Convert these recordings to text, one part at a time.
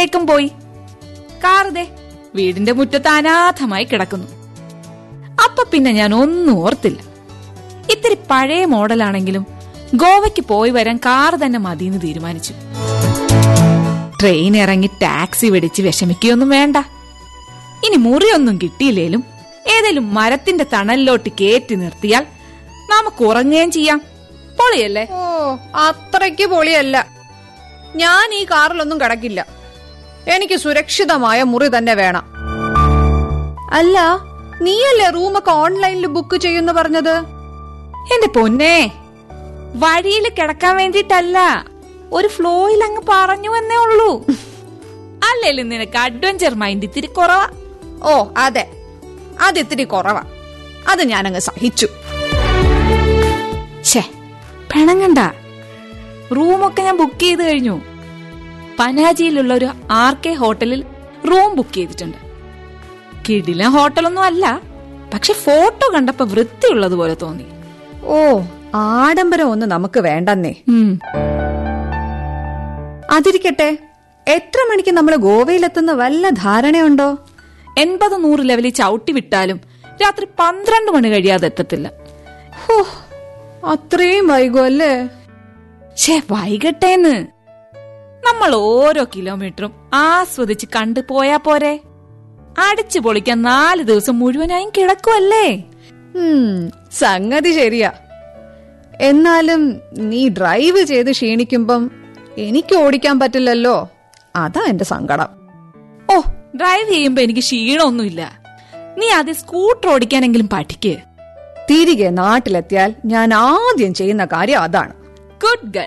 േക്കും പോയി കാറുതേ വീടിന്റെ മുറ്റത്ത് അനാഥമായി കിടക്കുന്നു അപ്പൊ പിന്നെ ഞാൻ ഒന്നും ഓർത്തില്ല ഇത്തിരി പഴയ മോഡലാണെങ്കിലും ഗോവയ്ക്ക് പോയി വരാൻ കാർ തന്നെ മതിയെന്ന് തീരുമാനിച്ചു ട്രെയിൻ ഇറങ്ങി ടാക്സി വെടിച്ച് വിഷമിക്കുകയൊന്നും വേണ്ട ഇനി മുറിയൊന്നും കിട്ടിയില്ലേലും ഏതെങ്കിലും മരത്തിന്റെ തണലിലോട്ട് കയറ്റി നിർത്തിയാൽ നമുക്ക് ഉറങ്ങുകയും ചെയ്യാം പൊളിയല്ലേ ഓ അത്രയ്ക്ക് പൊളിയല്ല ഞാൻ ഈ കാറിലൊന്നും കിടക്കില്ല എനിക്ക് സുരക്ഷിതമായ മുറി തന്നെ വേണം അല്ല നീയല്ലേ റൂമൊക്കെ ഓൺലൈനിൽ ബുക്ക് ചെയ്യുന്നു പറഞ്ഞത് എന്റെ പൊന്നേ വഴിയിൽ കിടക്കാൻ വേണ്ടിട്ടല്ല ഒരു ഫ്ലോയിൽ അങ്ങ് പറഞ്ഞു എന്നേ ഉള്ളൂ അല്ലേലും നിനക്ക് അഡ്വഞ്ചർ മൈൻഡ് ഇത്തിരി കുറവാ ഓ അതെ അത് ഇത്തിരി കുറവാ അത് ഞാനങ്ങ് സഹിച്ചു ഛേ പിണങ്ങണ്ട റൂമൊക്കെ ഞാൻ ബുക്ക് ചെയ്ത് കഴിഞ്ഞു പനാജിയിലുള്ള ഒരു ആർ കെ ഹോട്ടലിൽ റൂം ബുക്ക് ചെയ്തിട്ടുണ്ട് കിടിലൻ ഹോട്ടലൊന്നും അല്ല പക്ഷെ ഫോട്ടോ കണ്ടപ്പോ വൃത്തിയുള്ളതുപോലെ തോന്നി ഓ ആഡംബരം ഒന്നും നമുക്ക് വേണ്ടെന്നേ ഉം. അതിരിക്കട്ടെ എത്ര മണിക്ക് നമ്മൾ ഗോവയിലെത്തുന്ന വല്ല ധാരണയുണ്ടോ എൺപത് നൂറ് ലെവലിൽ ചവിട്ടി വിട്ടാലും രാത്രി പന്ത്രണ്ട് മണി കഴിയാതെ എത്തത്തില്ല ഹോ അത്രയും വൈകുമല്ലേ ഛേ വൈകട്ടേന്ന് നമ്മൾ ഓരോ കിലോമീറ്ററും ആസ്വദിച്ച് കണ്ടു പോയാ പോരെ അടിച്ചു പൊളിക്കാൻ നാല് ദിവസം മുഴുവനായും കിടക്കുമല്ലേ ഉം, സംഗതി ശരിയാ എന്നാലും നീ ഡ്രൈവ് ചെയ്ത് ക്ഷീണിക്കുമ്പം എനിക്ക് ഓടിക്കാൻ പറ്റില്ലല്ലോ അതാ എന്റെ സങ്കടം ഓ ഡ്രൈവ് ചെയ്യുമ്പോ എനിക്ക് ക്ഷീണമൊന്നുമില്ല നീ ആദ്യം സ്കൂട്ടർ ഓടിക്കാനെങ്കിലും പഠിക്ക് തിരികെ നാട്ടിലെത്തിയാൽ ഞാൻ ആദ്യം ചെയ്യുന്ന കാര്യം അതാണ് ഗുഡ് ഗൾ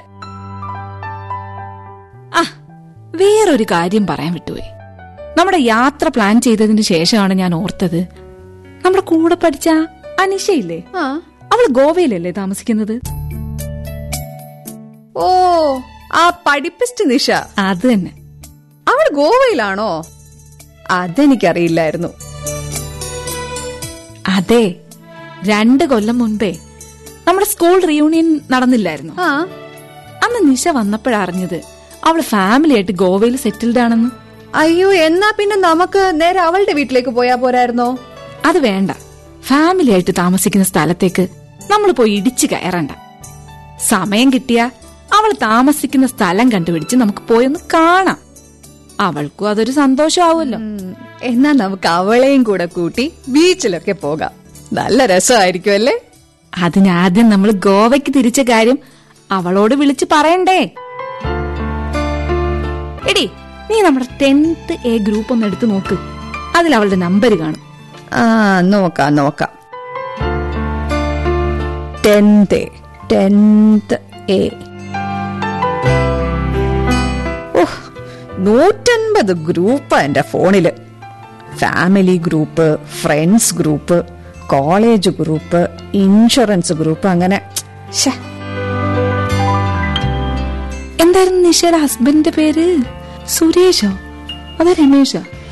ആ വേറൊരു കാര്യം പറയാൻ വിട്ടുപോയി നമ്മുടെ യാത്ര പ്ലാൻ ചെയ്തതിന് ശേഷമാണ് ഞാൻ ഓർത്തത് നമ്മുടെ കൂടെ പഠിച്ച അനിഷയില്ലേ ആ അവൾ ഗോവയിലല്ലേ താമസിക്കുന്നത് ഓ ആ പഠിപ്പിസ്റ്റ് നിഷ അത് തന്നെ അവൾ ഗോവയിലാണോ അതെനിക്കറിയില്ലായിരുന്നു അതെ രണ്ട് കൊല്ലം മുൻപേ നമ്മുടെ സ്കൂൾ റീയൂണിയൻ നടന്നില്ലായിരുന്നു ആ അന്ന് നിഷ വന്നപ്പോഴറിഞ്ഞത് അവള് ഫാമിലി ആയിട്ട് ഗോവയിൽ സെറ്റിൽഡ് ആണെന്ന് അയ്യോ എന്നാ പിന്നെ നമുക്ക് നേരെ അവളുടെ വീട്ടിലേക്ക് പോയാ പോരായിരുന്നോ അത് വേണ്ട ഫാമിലി ആയിട്ട് താമസിക്കുന്ന സ്ഥലത്തേക്ക് നമ്മൾ പോയി ഇടിച്ചു കയറണ്ട സമയം കിട്ടിയ അവൾ താമസിക്കുന്ന സ്ഥലം കണ്ടുപിടിച്ച് നമുക്ക് പോയൊന്ന് കാണാം അവൾക്കും അതൊരു സന്തോഷമാവുമല്ലോ ഉം, എന്നാ നമുക്ക് അവളെയും കൂടെ കൂട്ടി ബീച്ചിലൊക്കെ പോകാം നല്ല രസമായിരിക്കും അല്ലേ അതിനാദ്യം നമ്മൾ ഗോവയ്ക്ക് തിരിച്ച കാര്യം അവളോട് വിളിച്ചു പറയണ്ടേ എടി നീ നമ്മുടെ ടെൻത്ത് എ ഗ്രൂപ്പ് ഒന്ന് എടുത്തു നോക്ക് അതിൽ അവളുടെ നമ്പർ കാണും ആ നോക്കാം നോക്കാം ടെൻത്ത് ടെൻത്ത് എ ഓഹ് നൂറ്റൻപത് ഗ്രൂപ്പ് എന്റെ ഫോണില് family group friends group college group insurance group അങ്ങനെ ശ്ശെ, എന്തായിരുന്നു നിഷയുടെ ഹസ്ബൻഡിന്റെ പേര് സുരേഷോ അതോ രമേശോ